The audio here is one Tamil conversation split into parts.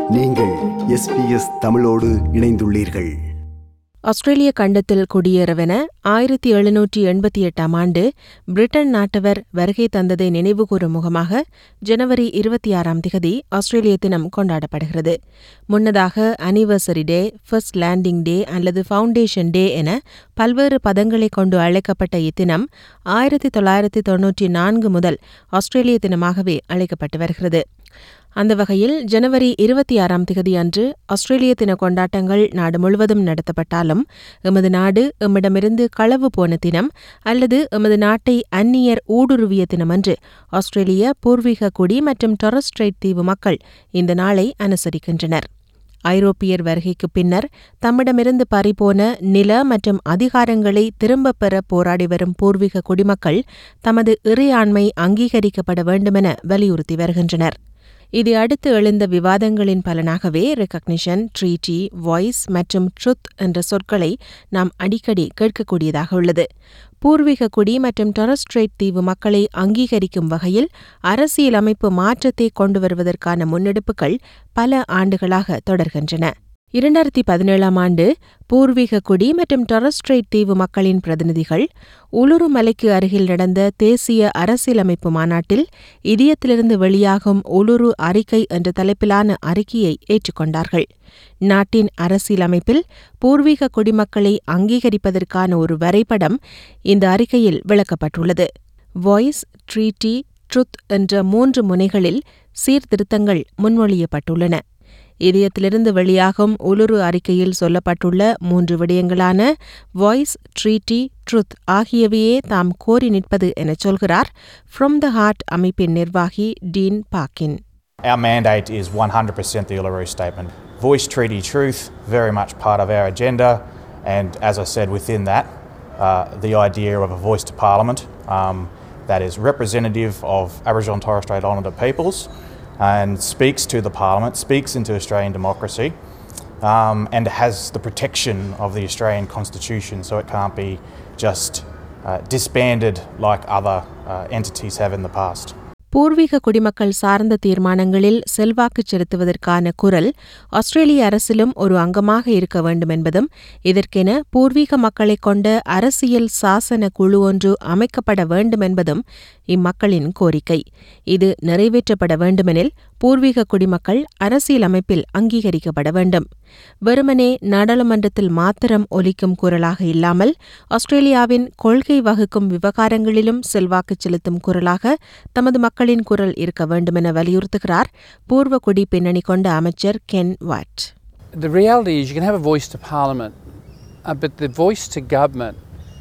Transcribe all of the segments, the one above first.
நீங்கள் எஸ்பிஎஸ் தமிழோடு இணைந்துள்ளீர்கள் ஆஸ்திரேலிய கண்டத்தில் குடியேறவென ஆயிரத்தி எழுநூற்றி எண்பத்தி எட்டாம் ஆண்டு பிரிட்டன் நாட்டவர் வருகை தந்ததை நினைவுகூரும் முகமாக ஜனவரி இருபத்தி ஆறாம் திகதி ஆஸ்திரேலிய தினம் கொண்டாடப்படுகிறது முன்னதாக anniversary day first landing day அல்லது ஃபவுண்டேஷன் டே என பல்வேறு பதங்களை கொண்டு அழைக்கப்பட்ட இத்தினம் ஆயிரத்தி தொள்ளாயிரத்தி தொன்னூற்றி நான்கு முதல் ஆஸ்திரேலிய தினமாகவே அழைக்கப்பட்டு வருகிறது அந்த வகையில் ஜனவரி இருபத்தி ஆறாம் திகதி அன்று ஆஸ்திரேலிய தின கொண்டாட்டங்கள் நாடு முழுவதும் நடத்தப்பட்டாலும் எமது நாடு எம்மிடமிருந்து களவு போன தினம் அல்லது எமது நாட்டை அந்நியர் ஊடுருவிய தினமன்று ஆஸ்திரேலிய பூர்வீக குடி மற்றும் டொரஸ்ட்ரைட் தீவு மக்கள் இந்த நாளை அனுசரிக்கின்றனர் ஐரோப்பியர் வருகைக்கு பின்னர் தம்மிடமிருந்து பறிபோன நில மற்றும் அதிகாரங்களை திரும்பப் பெற போராடி வரும் பூர்வீக குடிமக்கள் தமது இறையாண்மை அங்கீகரிக்கப்பட வேண்டுமென வலியுறுத்தி வருகின்றனர் இதை அடுத்து எழுந்த விவாதங்களின் பலனாகவே ரெக்கக்னிஷன் ட்ரீட்டி வாய்ஸ் மற்றும் ட்ருத் என்ற சொற்களை நாம் அடிக்கடி கேட்கக்கூடியதாக உள்ளது பூர்வீக குடி மற்றும் டொரஸ்ட்ரேட் தீவு மக்களை அங்கீகரிக்கும் வகையில் அரசியலமைப்பு மாற்றத்தை கொண்டு வருவதற்கான முன்னெடுப்புகள் பல ஆண்டுகளாக தொடர்கின்றன இரண்டாயிரத்தி பதினேழாம் ஆண்டு பூர்வீக குடி மற்றும் டொரஸ்ட்ரைட் தீவு மக்களின் பிரதிநிதிகள் உலுரு மலைக்கு அருகில் நடந்த தேசிய அரசியலமைப்பு மாநாட்டில் இதயத்திலிருந்து வெளியாகும் உலுரு அறிக்கை என்ற தலைப்பிலான அறிக்கையை ஏற்றுக்கொண்டார்கள் நாட்டின் அரசியலமைப்பில் பூர்வீக குடிமக்களை அங்கீகரிப்பதற்கான ஒரு வரைபடம் இந்த அறிக்கையில் விளக்கப்பட்டுள்ளது வாய்ஸ் ட்ரீட்டி ட்ருத் என்ற மூன்று முனைகளில் சீர்திருத்தங்கள் முன்மொழியப்பட்டுள்ளன இதயத்திலிருந்து வெளியாகும் உலுரு அறிக்கையில் சொல்லப்பட்டுள்ள மூன்று விடயங்களான வாய்ஸ் ட்ரீட்டி ட்ருத் ஆகியவையே தாம் கோரி நிற்பது எனச் சொல்கிறார் ஃப்ரம் த ஹார்ட் அமைப்பின் நிர்வாகி Dean Parkin Our mandate is 100% the Uluru Statement. Voice treaty truth, very much part of our agenda, and as I said, within that, uh, the idea of a voice to Parliament um, that is representative of Aboriginal and Torres Strait Islander peoples and speaks to the Parliament, speaks into Australian democracy, um, and has the protection of the Australian Constitution, so it can't be just uh, disbanded like other uh, entities have in the past. பூர்வீக குடிமக்கள் சார்ந்த தீர்மானங்களில் செல்வாக்கு செலுத்துவதற்கான குரல் ஆஸ்திரேலிய அரசிலும் ஒரு அங்கமாக இருக்க வேண்டும் என்பதும் இதற்கென பூர்வீக மக்களைக் கொண்ட அரசியல் சாசன குழு ஒன்று அமைக்கப்பட வேண்டும் என்பதும் இம்மக்களின் கோரிக்கை இது நிறைவேற்றப்பட வேண்டுமெனில் பூர்வீக குடிமக்கள் அரசியலமைப்பில் அங்கீகரிக்கப்பட வேண்டும் வெறுமனே நாடாளுமன்றத்தில் மாத்திரம் ஒலிக்கும் குரலாக இல்லாமல் ஆஸ்திரேலியாவின் கொள்கை வகுக்கும் விவகாரங்களிலும் செல்வாக்கு செலுத்தும் குரலாக தமது மக்களின் குரல் இருக்க வேண்டுமென வலியுறுத்துகிறார் பூர்வ குடி பின்னணி கொண்ட அமைச்சர் Ken Wyatt The reality is you can have a voice to Parliament, uh, but the voice to government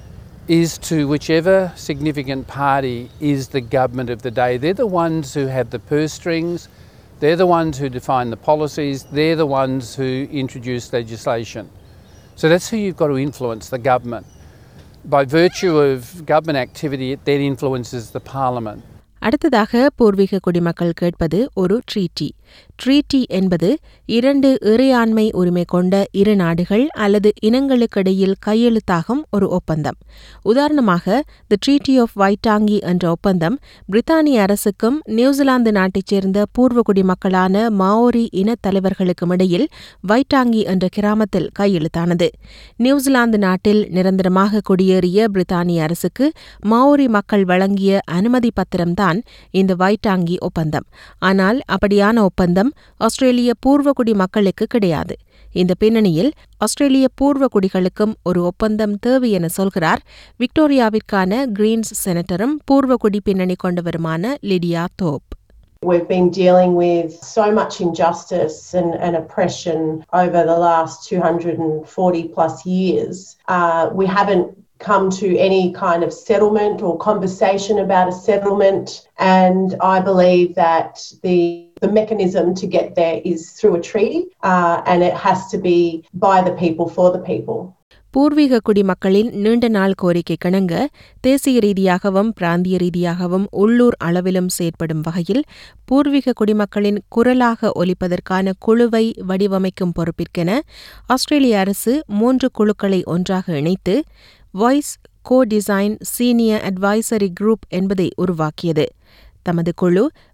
is to whichever significant party is the government of the day. They're the ones who have the purse strings, they're the ones who define the policies, they're the ones who introduce legislation. So that's who you've got to influence, the government. By virtue of government activity, it then influences the Parliament. அடுத்ததாக பூர்வீக குடிமக்கள் கேட்பது ஒரு ட்ரீட்டி ட்ரீட்டி என்பது இரண்டு இறையாண்மை உரிமை கொண்ட இரு நாடுகள் அல்லது இனங்களுக்கிடையில் கையெழுத்தாகும் ஒரு ஒப்பந்தம் உதாரணமாக தி ட்ரீட்டி ஆஃப் வைட்டாங்கி என்ற ஒப்பந்தம் பிரித்தானிய அரசுக்கும் நியூசிலாந்து நாட்டைச் சேர்ந்த பூர்வ குடிமக்களான மாவோரி இனத் தலைவர்களுக்கும் இடையில் வைட்டாங்கி என்ற கிராமத்தில் கையெழுத்தானது நியூசிலாந்து நாட்டில் நிரந்தரமாக குடியேறிய பிரித்தானிய அரசுக்கு மாவோரி மக்கள் வழங்கிய அனுமதி பத்திரம்தான் இந்த வைட்டாங்கி ஒப்பந்தம் ஆனால் அப்படியான ஒப்பந்தம் ஆஸ்திரேலிய பூர்வகுடி மக்களுக்கு கிடையாது இந்த பின்னணியில் ஆஸ்திரேலிய பூர்வ குடிகளுக்கும் ஒரு ஒப்பந்தம் தேவை என சொல்கிறார் விக்டோரியாவிற்கான கிரீன்ஸ் செனட்டரும் பூர்வகுடி பின்னணி கொண்டவருமான Lidia Thorpe We've been dealing with so much injustice and, and oppression over the last 240 plus years. Uh, we haven't come to any kind of settlement or conversation about a settlement, and I believe that the the mechanism to get there is through a treaty, uh, and it has to be by the people for the people. பூர்வீக குடிமக்களின் நீண்ட நாள் கோரிக்கை கிணங்க தேசிய ரீதியாகவும் பிராந்திய ரீதியாகவும் உள்ளூர் அளவிலும் செயற்படும் வகையில் பூர்வீக குடிமக்களின் குரலாக ஒலிப்பதற்கான குழுவை வடிவமைக்கும் பொறுப்பிற்கென ஆஸ்திரேலிய அரசு மூன்று குழுக்களை ஒன்றாக இணைத்து voice co design senior advisory group என்பதை உருவாக்கியது தமது குழு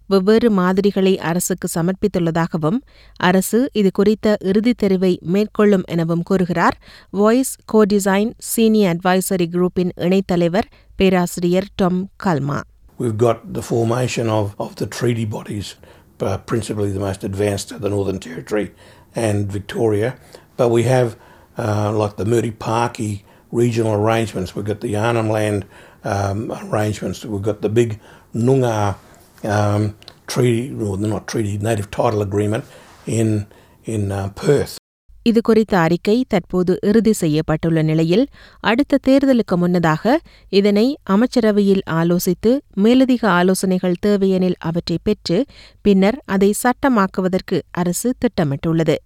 வெவ்வேறு மாதிரிகளை அரசுக்கு சமர்ப்பித்துள்ளதாகவும் அரசு இது குறித்த இறுதித் தெரிவை மேற்கொள்ளும் எனவும் கூறுகிறார் voice co design senior advisory குரூப்பின் இணைத்தலைவர் பேராசிரியர் Tom Calma We've got the formation of, of the treaty bodies, uh, principally the most advanced are the Northern Territory and Victoria. But we have, uh, like the Murray Parky regional arrangements, we've got the Arnhem Land um, arrangements, we've got the big Noongar um, treaty, well, not treaty, native title agreement in, in uh, Perth. இது குறித்த அறிக்கை தற்போது இறுதி செய்யப்பட்டுள்ள நிலையில் அடுத்த தேர்தலுக்கு முன்னதாக இதனை அமைச்சரவையில் ஆலோசித்து மேலதிக ஆலோசனைகள் தேவையெனில் அவற்றை பெற்று பின்னர் அதை சட்டமாக்குவதற்கு அரசு திட்டமிட்டுள்ளது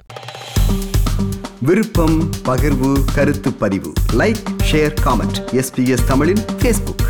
விருப்பம் பகிர்வு கருத்து பதிவு லைக் ஷேர் காமெண்ட் எஸ்பிஎஸ் தமிழின் ஃபேஸ்புக்